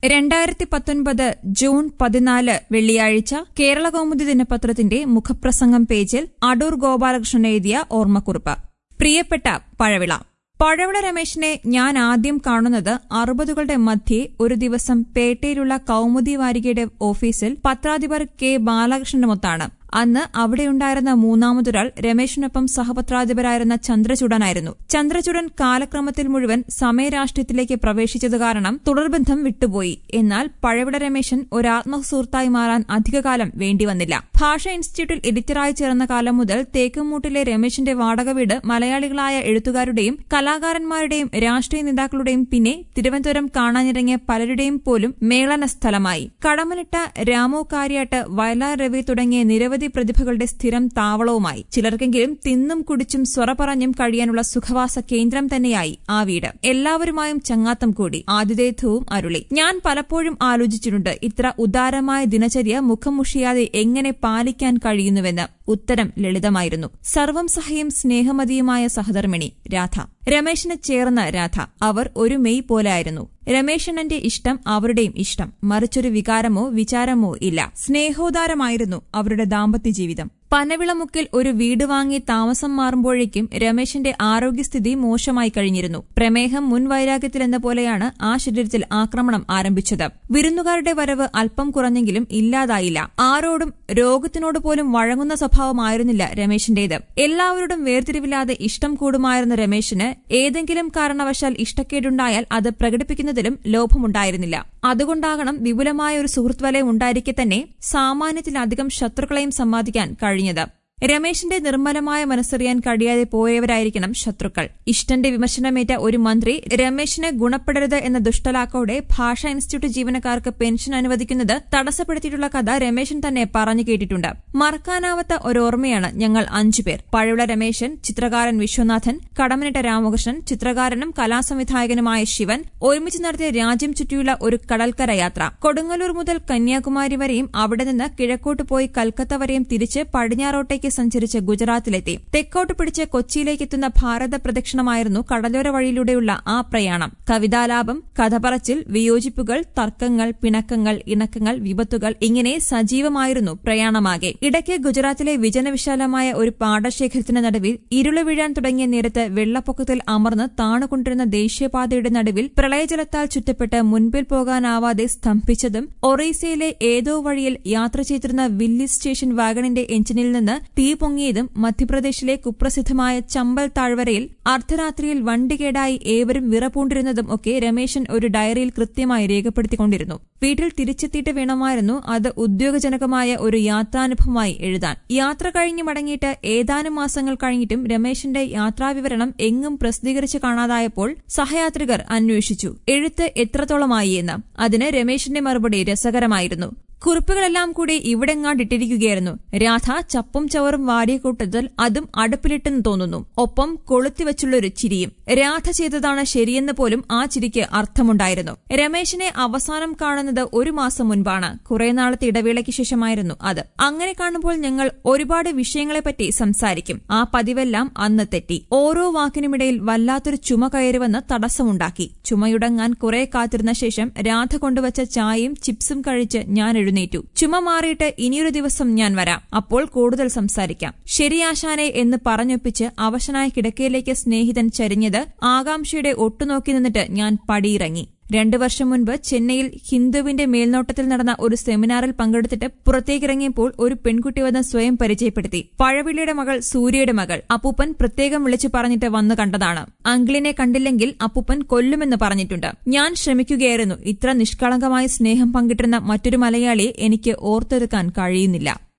രണ്ടായിരത്തി പത്തൊൻപത് ജൂൺ പതിനാല് വെള്ളിയാഴ്ച കേരള കൗമുദി ദിനപത്രത്തിന്റെ മുഖപ്രസംഗം പേജിൽ അടൂർ ഗോപാലകൃഷ്ണൻ എഴുതിയ ഓർമ്മക്കുറിപ്പ് പ്രിയപ്പെട്ട പഴവിള പഴവിള രമേശിനെ ഞാൻ ആദ്യം കാണുന്നത് അറുപതുകളുടെ മധ്യേ ഒരു ദിവസം പേട്ടയിലുള്ള കൌമുദി വാരികയുടെ ഓഫീസിൽ പത്രാധിപർ കെ ബാലകൃഷ്ണനുമൊത്താണ് അന്ന് അവിടെയുണ്ടായിരുന്ന മൂന്നാമതൊരാൾ രമേശിനൊപ്പം സഹപത്രാധിപരായിരുന്ന ചന്ദ്രചൂഡനായിരുന്നു ചന്ദ്രചൂഡൻ കാലക്രമത്തിൽ മുഴുവൻ സമയരാഷ്ട്രീയത്തിലേക്ക് പ്രവേശിച്ചത് കാരണം തുടർബന്ധം വിട്ടുപോയി എന്നാൽ പഴവിട രമേശൻ ഒരാത്മസുഹൃത്തായി മാറാൻ അധികകാലം വേണ്ടിവന്നില്ല ഭാഷ ഇൻസ്റ്റിറ്റ്യൂട്ടിൽ എഡിറ്ററായി ചേർന്ന കാലം മുതൽ തേക്കുംമൂട്ടിലെ രമേശിന്റെ വാടക വീട് മലയാളികളായ എഴുത്തുകാരുടെയും കലാകാരന്മാരുടെയും രാഷ്ട്രീയ നേതാക്കളുടെയും പിന്നെ തിരുവനന്തപുരം കാണാനിറങ്ങിയ പലരുടെയും പോലും മേളന സ്ഥലമായി കടമനിട്ട രാമു കാര്യാട്ട് വയലാർ രവി തുടങ്ങിയ നിരവധി പ്രതിഭകളുടെ സ്ഥിരം താവളവുമായി ചിലർക്കെങ്കിലും തിന്നും കുടിച്ചും സ്വറ പറഞ്ഞും കഴിയാനുള്ള സുഖവാസ കേന്ദ്രം തന്നെയായി ആ വീട് എല്ലാവരുമായും ചങ്ങാത്തം കൂടി ആതിഥേയത്വവും അരുളി ഞാൻ പലപ്പോഴും ആലോചിച്ചിട്ടുണ്ട് ഇത്ര ഉദാരമായ ദിനചര്യ മുഖം മുഷിയാതെ എങ്ങനെ പാലിക്കാൻ കഴിയുന്നുവെന്ന് ഉത്തരം ലളിതമായിരുന്നു സർവം സഹയും സ്നേഹമതിയുമായ സഹധർമ്മിണി രാധ രമേശിന് ചേർന്ന രാധ അവർ ഒരു മെയ് പോലായിരുന്നു രമേശനന്റെ ഇഷ്ടം അവരുടെയും ഇഷ്ടം മറിച്ചൊരു വികാരമോ വിചാരമോ ഇല്ല സ്നേഹോദാരമായിരുന്നു അവരുടെ ദാമ്പത്യ ജീവിതം പനവിളമുക്കിൽ ഒരു വീട് വാങ്ങി താമസം മാറുമ്പോഴേക്കും രമേശിന്റെ ആരോഗ്യസ്ഥിതി മോശമായി കഴിഞ്ഞിരുന്നു പ്രമേഹം മുൻ വൈരാഗ്യത്തിലെന്ന പോലെയാണ് ആ ശരീരത്തിൽ ആക്രമണം ആരംഭിച്ചത് വിരുന്നുകാരുടെ വരവ് അല്പം കുറഞ്ഞെങ്കിലും ഇല്ലാതായില്ല ആരോടും രോഗത്തിനോട് പോലും വഴങ്ങുന്ന സ്വഭാവമായിരുന്നില്ല രമേശിന്റേത് എല്ലാവരോടും വേർതിരിവില്ലാതെ ഇഷ്ടം കൂടുമായിരുന്ന രമേശിന് ഏതെങ്കിലും കാരണവശാൽ ഇഷ്ടക്കേടുണ്ടായാൽ അത് പ്രകടിപ്പിക്കുന്നതിലും ലോഭമുണ്ടായിരുന്നില്ല അതുകൊണ്ടാകണം വിപുലമായ ഒരു സുഹൃത്ത് വലയം ഉണ്ടായിരിക്കെ തന്നെ സാമാന്യത്തിലധികം ശത്രുക്കളെയും സമ്പാദിക്കാൻ കഴിഞ്ഞത് രമേശിന്റെ നിർമ്മലമായ മനസ്സറിയാൻ കഴിയാതെ പോയവരായിരിക്കണം ശത്രുക്കൾ ഇഷ്ടന്റെ വിമർശനമേറ്റ ഒരു മന്ത്രി രമേശിന് ഗുണപ്പെടരുത് എന്ന ദുഷ്ടലാക്കോടെ ഭാഷാ ഇൻസ്റ്റിറ്റ്യൂട്ട് ജീവനക്കാർക്ക് പെൻഷൻ അനുവദിക്കുന്നത് തടസ്സപ്പെടുത്തിയിട്ടുള്ള കഥ രമേശൻ തന്നെ പറഞ്ഞു കേട്ടിട്ടുണ്ട് മറക്കാനാവാത്ത ഒരോർമ്മയാണ് ഞങ്ങൾ അഞ്ചുപേർ പഴവിള രമേശൻ ചിത്രകാരൻ വിശ്വനാഥൻ കടമനിട്ട രാമകൃഷ്ണൻ ചിത്രകാരനും കലാസംവിധായകനുമായ ശിവൻ ഒരുമിച്ച് നടത്തിയ രാജ്യം ചുറ്റിയുള്ള ഒരു കടൽക്കര യാത്ര കൊടുങ്ങല്ലൂർ മുതൽ കന്യാകുമാരി വരെയും അവിടെ നിന്ന് കിഴക്കോട്ട് പോയി കൽക്കത്ത വരെയും തിരിച്ച് പടിഞ്ഞാറോട്ടേക്ക് സഞ്ചരിച്ച് ഗുജറാത്തിലെത്തി തെക്കോട്ട് പിടിച്ച് കൊച്ചിയിലേക്ക് എത്തുന്ന ഭാരത പ്രദക്ഷിണമായിരുന്നു കടലോര വഴിയിലൂടെയുള്ള ആ പ്രയാണം കവിതാലാപം കഥ പറച്ചിൽ വിയോജിപ്പുകൾ തർക്കങ്ങൾ പിണക്കങ്ങൾ ഇണക്കങ്ങൾ വിപത്തുകൾ ഇങ്ങനെ സജീവമായിരുന്നു പ്രയാണമാകെ ഇടയ്ക്ക് ഗുജറാത്തിലെ വിജനവിശാലമായ ഒരു പാടശേഖരത്തിന് നടുവിൽ ഇരുള് വീഴാൻ തുടങ്ങിയ നേരത്ത് വെള്ളപ്പൊക്കത്തിൽ അമർന്ന് താണുകൊണ്ടിരുന്ന ദേശീയപാതയുടെ നടുവിൽ പ്രളയജലത്താൽ ചുറ്റപ്പെട്ട് മുൻപിൽ പോകാനാവാതെ സ്തംഭിച്ചതും ഒറീസയിലെ ഏതോ വഴിയിൽ യാത്ര ചെയ്തിരുന്ന വില്ലി സ്റ്റേഷൻ വാഗണിന്റെ എഞ്ചിനിൽ നിന്ന് തീ പൊങ്ങിയതും മധ്യപ്രദേശിലെ കുപ്രസിദ്ധമായ ചമ്പൽ താഴ്വരയിൽ അർദ്ധരാത്രിയിൽ വണ്ടി കേടായി ഏവരും വിറപൂണ്ടിരുന്നതും ഒക്കെ രമേശൻ ഒരു ഡയറിയിൽ കൃത്യമായി രേഖപ്പെടുത്തിക്കൊണ്ടിരുന്നു വീട്ടിൽ തിരിച്ചെത്തിയിട്ട് വേണമായിരുന്നു അത് ഉദ്യോഗജനകമായ ഒരു യാത്രാനുഭവമായി എഴുതാൻ യാത്ര കഴിഞ്ഞ് മടങ്ങിയിട്ട് ഏതാനും മാസങ്ങൾ കഴിഞ്ഞിട്ടും രമേശന്റെ യാത്രാവിവരണം എങ്ങും പ്രസിദ്ധീകരിച്ച് കാണാതായപ്പോൾ സഹയാത്രികർ അന്വേഷിച്ചു എഴുത്ത് എത്രത്തോളമായി എന്ന് അതിന് രമേശിന്റെ മറുപടി രസകരമായിരുന്നു കുറിപ്പുകളെല്ലാം കൂടി ഇവിടെങ്ങാണ്ടിട്ടിരിക്കുകയായിരുന്നു രാധ ചപ്പും ചവറും വാരിയ കൂട്ടത്തിൽ അതും അടുപ്പിലിട്ടെന്ന് തോന്നുന്നു ഒപ്പം കൊളുത്തിവെച്ചുള്ളൊരു ചിരിയും രാധ ചെയ്തതാണ് ശരിയെന്ന് പോലും ആ ചിരിക്ക് അർത്ഥമുണ്ടായിരുന്നു രമേശിനെ അവസാനം കാണുന്നത് ഒരു മാസം മുൻപാണ് കുറെ നാളത്തെ ഇടവേളയ്ക്ക് ശേഷമായിരുന്നു അത് അങ്ങനെ കാണുമ്പോൾ ഞങ്ങൾ ഒരുപാട് വിഷയങ്ങളെപ്പറ്റി സംസാരിക്കും ആ പതിവെല്ലാം അന്ന് തെറ്റി ഓരോ വാക്കിനുമിടയിൽ വല്ലാത്തൊരു ചുമ കയറുവെന്ന് തടസ്സമുണ്ടാക്കി ചുമയുടങ്ങാൻ കുറെ കാത്തിരുന്ന ശേഷം രാധ കൊണ്ടുവച്ച ചായയും ചിപ്സും കഴിച്ച് ഞാൻ എഴുന്നേറ്റു ചുമ മാറിയിട്ട് ഇനിയൊരു ദിവസം ഞാൻ വരാം അപ്പോൾ കൂടുതൽ സംസാരിക്കാം ശരിയാശാനെ എന്ന് പറഞ്ഞൊപ്പിച്ച് അവശനായ കിടക്കയിലേക്ക് സ്നേഹിതൻ ചരിഞ്ഞത് ആകാംക്ഷയുടെ ഒട്ടുനോക്കി നിന്നിട്ട് ഞാൻ പടിയിറങ്ങി രണ്ടു വർഷം മുൻപ് ചെന്നൈയിൽ ഹിന്ദുവിന്റെ മേൽനോട്ടത്തിൽ നടന്ന ഒരു സെമിനാറിൽ പങ്കെടുത്തിട്ട് പുറത്തേക്കിറങ്ങിയപ്പോൾ ഒരു പെൺകുട്ടി വന്ന് സ്വയം പരിചയപ്പെടുത്തി പഴവിളിയുടെ മകൾ സൂര്യയുടെ മകൾ അപ്പൂപ്പൻ പ്രത്യേകം വിളിച്ചു പറഞ്ഞിട്ട് വന്നു കണ്ടതാണ് അങ്കിളിനെ കണ്ടില്ലെങ്കിൽ അപ്പൂപ്പൻ കൊല്ലുമെന്ന് പറഞ്ഞിട്ടുണ്ട് ഞാൻ ശ്രമിക്കുകയായിരുന്നു ഇത്ര നിഷ്കളങ്കമായ സ്നേഹം പങ്കിട്ടിരുന്ന മറ്റൊരു മലയാളിയെ എനിക്ക് ഓർത്തെടുക്കാൻ കഴിയുന്നില്ല